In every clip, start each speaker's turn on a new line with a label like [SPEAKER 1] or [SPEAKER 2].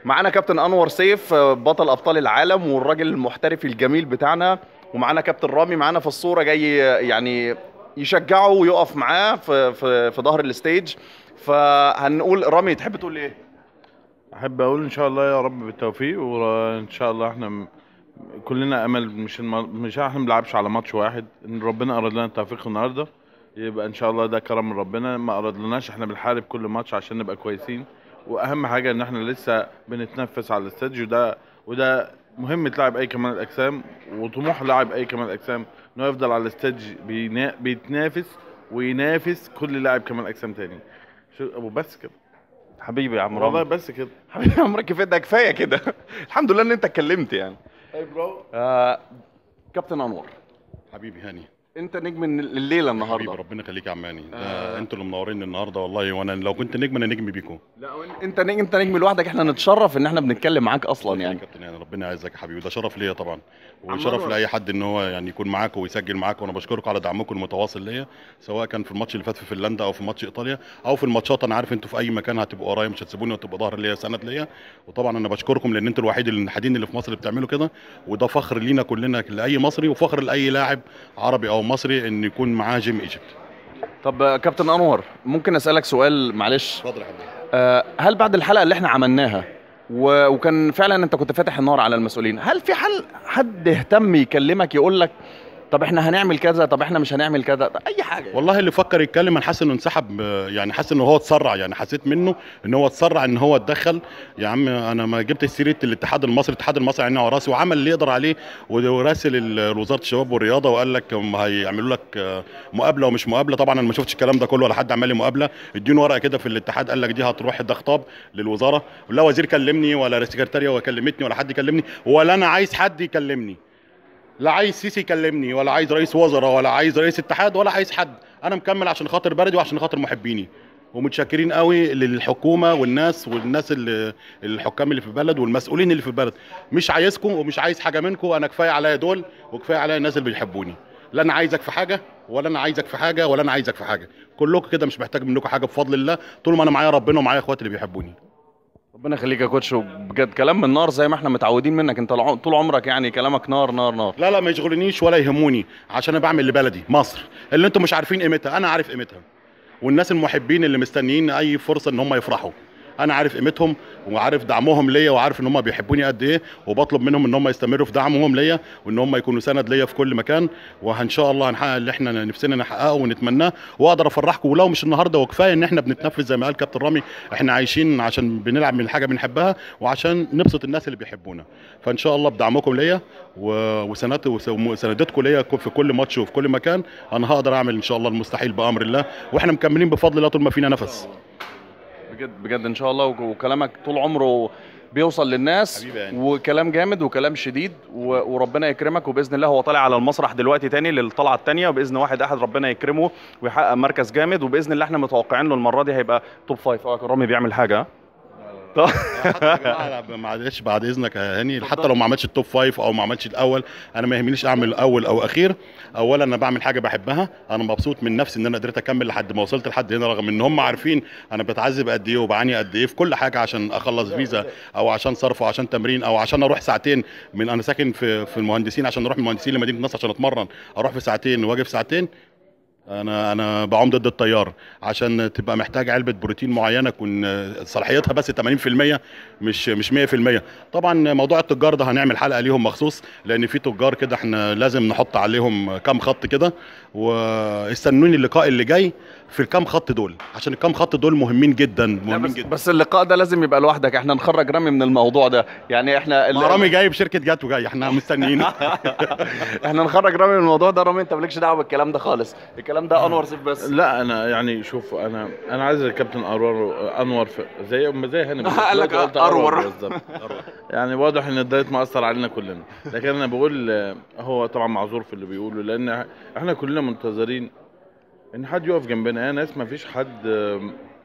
[SPEAKER 1] معانا كابتن انور سيف آه، بطل ابطال العالم والراجل المحترف الجميل بتاعنا ومعانا كابتن رامي معانا في الصوره جاي آه، يعني يشجعه ويقف معاه في في في ظهر الستيج فهنقول رامي تحب تقول ايه
[SPEAKER 2] احب اقول ان شاء الله يا رب بالتوفيق وان شاء الله احنا م- كلنا امل مش الم... مش احنا ما بنلعبش على ماتش واحد ان ربنا اراد لنا التوفيق النهارده يبقى ان شاء الله ده كرم من ربنا ما اراد لناش احنا بنحارب كل ماتش عشان نبقى كويسين واهم حاجه ان احنا لسه بنتنفس على الاستاديو وده وده مهمة لاعب اي كمال الاجسام وطموح لاعب اي كمال الاجسام انه يفضل على الاستادج بينا... بيتنافس وينافس كل لاعب كمال اجسام تاني شو وبس كده
[SPEAKER 1] حبيبي يا عم
[SPEAKER 2] والله
[SPEAKER 1] رامي
[SPEAKER 2] بس كده
[SPEAKER 1] حبيبي يا عم كفايه ده كفايه كده الحمد لله ان انت اتكلمت يعني
[SPEAKER 2] اي برو
[SPEAKER 1] آه كابتن انور
[SPEAKER 3] حبيبي هاني
[SPEAKER 1] انت نجم الليله
[SPEAKER 3] حبيبي
[SPEAKER 1] النهارده
[SPEAKER 3] ربنا يخليك يا عماني ده
[SPEAKER 1] آه.
[SPEAKER 3] انتوا اللي منورين النهارده والله وانا لو كنت نجم انا نجم بيكم
[SPEAKER 1] لا وإن- انت نجم انت نجم لوحدك احنا نتشرف ان احنا بنتكلم معاك اصلا
[SPEAKER 3] يا
[SPEAKER 1] يعني
[SPEAKER 3] كابتن يعني ربنا يعزك يا حبيبي ده شرف ليا طبعا
[SPEAKER 1] عم
[SPEAKER 3] وشرف
[SPEAKER 1] أنور.
[SPEAKER 3] لاي حد ان هو يعني يكون معاك ويسجل معاك وانا بشكركم على دعمكم المتواصل ليا سواء كان في الماتش اللي فات في فنلندا او في ماتش ايطاليا او في الماتشات انا عارف انتوا في اي مكان هتبقوا ورايا مش هتسيبوني وتبقى ظهر ليا سند ليا وطبعا انا بشكركم لان انتوا الوحيد الحدين اللي في مصر اللي بتعملوا كده وده فخر لينا كلنا لاي مصري وفخر لاي لاعب عربي او مصري ان يكون معاه جيم ايجيبت
[SPEAKER 1] طب آه، كابتن انور ممكن اسالك سؤال معلش
[SPEAKER 3] اتفضل يا حبيبي
[SPEAKER 1] آه، هل بعد الحلقه اللي احنا عملناها و- وكان فعلا انت كنت فاتح النار على المسؤولين هل في حل حد اهتم يكلمك يقول لك طب احنا هنعمل كذا طب احنا مش هنعمل كذا طب اي حاجه
[SPEAKER 3] والله اللي فكر يتكلم انا حاسس انه انسحب آه، يعني حاسس انه هو اتسرع يعني حسيت منه ان هو اتسرع ان هو اتدخل يا عم انا ما جبت سيره الاتحاد المصري الاتحاد المصري عيني على راسي وعمل اللي يقدر عليه وراسل ال- وزاره الشباب والرياضه وقال لك هم هيعملوا لك آه، مقابله ومش مقابله طبعا انا ما شفتش الكلام ده كله ولا حد عمل لي مقابله اديني ورقه كده في الاتحاد قال لك دي هتروح ده خطاب للوزاره لا وزير كلمني ولا سكرتاريه كلمتني ولا حد يكلمني ولا انا عايز حد يكلمني لا عايز سيسي يكلمني ولا عايز رئيس وزراء ولا عايز رئيس اتحاد ولا عايز حد انا مكمل عشان خاطر بلدي وعشان خاطر محبيني ومتشكرين قوي للحكومه والناس والناس اللي الحكام اللي في البلد والمسؤولين اللي في البلد مش عايزكم ومش عايز حاجه منكم انا كفايه عليا دول وكفايه عليا الناس اللي بيحبوني لا انا عايزك في حاجه ولا انا عايزك في حاجه ولا انا عايزك في حاجه كلكم كده مش محتاج منكم حاجه بفضل الله طول ما انا معايا ربنا ومعايا اخواتي اللي بيحبوني
[SPEAKER 1] ربنا يخليك يا كوتش بجد كلام من نار زي ما احنا متعودين منك انت الع- طول عمرك يعني كلامك نار نار نار
[SPEAKER 3] لا لا ما يشغلنيش ولا يهموني عشان انا بعمل لبلدي مصر اللي انتم مش عارفين قيمتها انا عارف قيمتها والناس المحبين اللي مستنيين اي فرصه ان هم يفرحوا انا عارف قيمتهم وعارف دعمهم ليا وعارف ان هم بيحبوني قد ايه وبطلب منهم ان هم يستمروا في دعمهم ليا وان هم يكونوا سند ليا في كل مكان وان شاء الله هنحقق اللي احنا نفسنا نحققه ونتمناه واقدر افرحكم ولو مش النهارده وكفايه ان احنا بنتنفس زي ما قال كابتن رامي احنا عايشين عشان بنلعب من حاجه بنحبها وعشان نبسط الناس اللي بيحبونا فان شاء الله بدعمكم ليا و- وسند وسندتكم ليا في كل ماتش وفي كل مكان انا هقدر اعمل ان شاء الله المستحيل بامر الله واحنا مكملين بفضل الله طول ما فينا نفس
[SPEAKER 1] بجد بجد ان شاء الله وك- وكلامك طول عمره بيوصل للناس
[SPEAKER 3] حبيبي يعني.
[SPEAKER 1] وكلام جامد وكلام شديد و- وربنا يكرمك وباذن الله هو طالع على المسرح دلوقتي تاني للطلعه الثانيه وباذن واحد احد ربنا يكرمه ويحقق مركز جامد وباذن الله احنا متوقعين له المره دي هيبقى توب فايف اه كان رامي بيعمل حاجه ها؟ طب
[SPEAKER 3] حتى يا جماعه معلش بعد اذنك يا هاني حتى لو ما عملتش التوب فايف او ما عملتش الاول انا ما يهمنيش اعمل اول او اخير اولا انا بعمل حاجه بحبها انا مبسوط من نفسي ان انا قدرت اكمل لحد ما وصلت لحد هنا رغم ان هم عارفين انا بتعذب قد ايه وبعاني قد ايه في كل حاجه عشان اخلص فيزا او عشان صرف او عشان تمرين او عشان اروح ساعتين من انا ساكن في في المهندسين عشان اروح من المهندسين لمدينه نصر عشان اتمرن اروح في ساعتين واجي في ساعتين انا انا بعوم ضد التيار عشان تبقى محتاج علبه بروتين معينه تكون صلاحيتها بس 80% مش مش 100% طبعا موضوع التجار ده هنعمل حلقه ليهم مخصوص لان في تجار كده احنا لازم نحط عليهم كام خط كده واستنوني اللقاء اللي جاي في الكام خط دول عشان الكام خط دول مهمين جدا
[SPEAKER 1] لا
[SPEAKER 3] مهمين
[SPEAKER 1] بس,
[SPEAKER 3] جدا
[SPEAKER 1] بس اللقاء ده لازم يبقى لوحدك احنا نخرج رامي من الموضوع ده يعني احنا
[SPEAKER 3] ما رامي جاي بشركه جاتو جاي احنا مستنيين
[SPEAKER 1] احنا نخرج رامي من الموضوع ده رامي انت مالكش دعوه بالكلام ده خالص الكلام ده انور سيف بس
[SPEAKER 2] لا انا يعني شوف انا انا عايز الكابتن انور انور في زي ما زي هاني بالظبط.
[SPEAKER 1] قال لك
[SPEAKER 2] قلت
[SPEAKER 1] أرور.
[SPEAKER 2] بالظبط يعني واضح ان الدايت مأثر علينا كلنا لكن انا بقول آه، هو طبعا معذور في اللي بيقوله لان احنا كلنا منتظرين ان حد يقف جنبنا يا ناس ما فيش حد آه،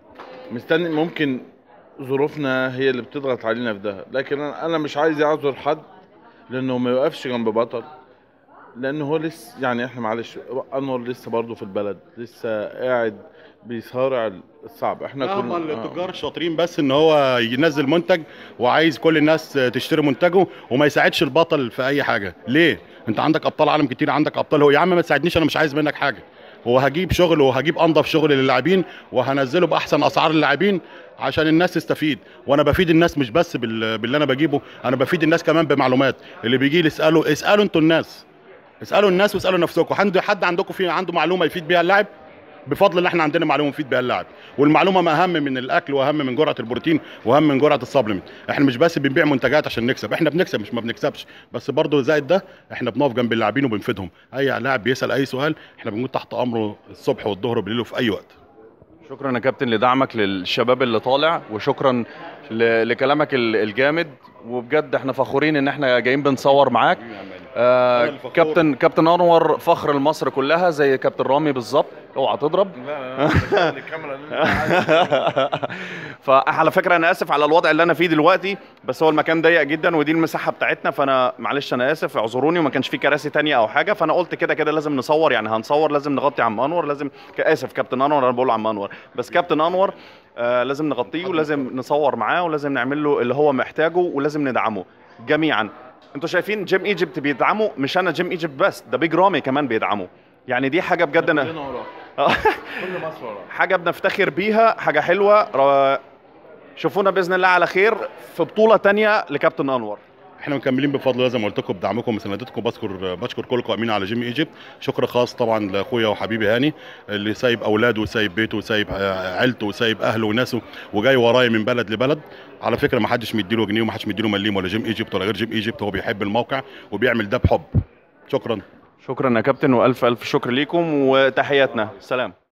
[SPEAKER 2] مستني ممكن ظروفنا هي اللي بتضغط علينا في ده لكن انا أنا مش عايز اعذر حد لانه ما يوقفش جنب بطل لانه هو لسه يعني احنا معلش انور لسه برضه في البلد لسه قاعد بيصارع الصعب احنا
[SPEAKER 3] هم
[SPEAKER 2] آه.
[SPEAKER 3] التجار الشاطرين بس ان هو ينزل منتج وعايز كل الناس تشتري منتجه وما يساعدش البطل في اي حاجه ليه انت عندك ابطال عالم كتير عندك ابطال هو يا عم ما تساعدنيش انا مش عايز منك حاجه هو هجيب شغل وهجيب انضف شغل للاعبين وهنزله باحسن اسعار للاعبين عشان الناس تستفيد وانا بفيد الناس مش بس بال- باللي انا بجيبه انا بفيد الناس كمان بمعلومات اللي بيجي لي اسالوا اسالوا انتوا الناس اسالوا الناس واسالوا نفسكم حد حد عندكم في عنده معلومه يفيد بيها اللاعب بفضل ان احنا عندنا معلومه نفيد بيها اللاعب والمعلومه ما اهم من الاكل واهم من جرعه البروتين واهم من جرعه السبلمنت احنا مش بس بنبيع منتجات عشان نكسب احنا بنكسب مش ما بنكسبش بس برضه زائد ده احنا بنقف جنب اللاعبين وبنفيدهم اي لاعب بيسال اي سؤال احنا بنكون تحت امره الصبح والظهر وبالليل وفي اي وقت
[SPEAKER 1] شكرا يا كابتن لدعمك للشباب اللي طالع وشكرا ل- لكلامك ال- الجامد وبجد احنا فخورين ان احنا جايين بنصور معاك آه
[SPEAKER 3] أنا الفخور.
[SPEAKER 1] كابتن كابتن انور فخر لمصر كلها زي كابتن رامي بالظبط اوعى تضرب
[SPEAKER 2] لا لا لا الكاميرا اللي انت عايز.
[SPEAKER 1] فعلى فكره انا اسف على الوضع اللي انا فيه دلوقتي بس هو المكان ضيق جدا ودي المساحه بتاعتنا فانا معلش انا اسف اعذروني وما كانش في كراسي تانية او حاجه فانا قلت كده كده لازم نصور يعني هنصور لازم نغطي عم انور لازم ك- اسف كابتن انور انا بقول عم انور بس كابتن انور آه لازم نغطيه ولازم نصور معاه ولازم نعمل له اللي هو محتاجه ولازم ندعمه جميعا انتوا شايفين جيم ايجيبت بيدعموا مش انا جيم ايجيبت بس ده بيج رامي كمان بيدعمه يعني دي حاجه بجد انا
[SPEAKER 2] كلنا وراك. كل مصر وراك.
[SPEAKER 1] حاجه بنفتخر بيها حاجه حلوه را- شوفونا باذن الله على خير في بطوله تانية لكابتن انور
[SPEAKER 3] احنا مكملين بفضل الله زي ما قلت لكم بدعمكم ومساندتكم بشكر بشكر كلكم امين على جيم ايجيبت شكر خاص طبعا لاخويا وحبيبي هاني اللي سايب اولاده وسايب بيته وسايب آه، عيلته وسايب اهله وناسه وجاي ورايا من بلد لبلد على فكره ما حدش مديله جنيه وما حدش مديله مليم ولا جيم ايجيبت ولا غير جيم ايجيبت هو بيحب الموقع وبيعمل ده بحب شكرا
[SPEAKER 1] شكرا يا كابتن والف الف شكر ليكم وتحياتنا سلام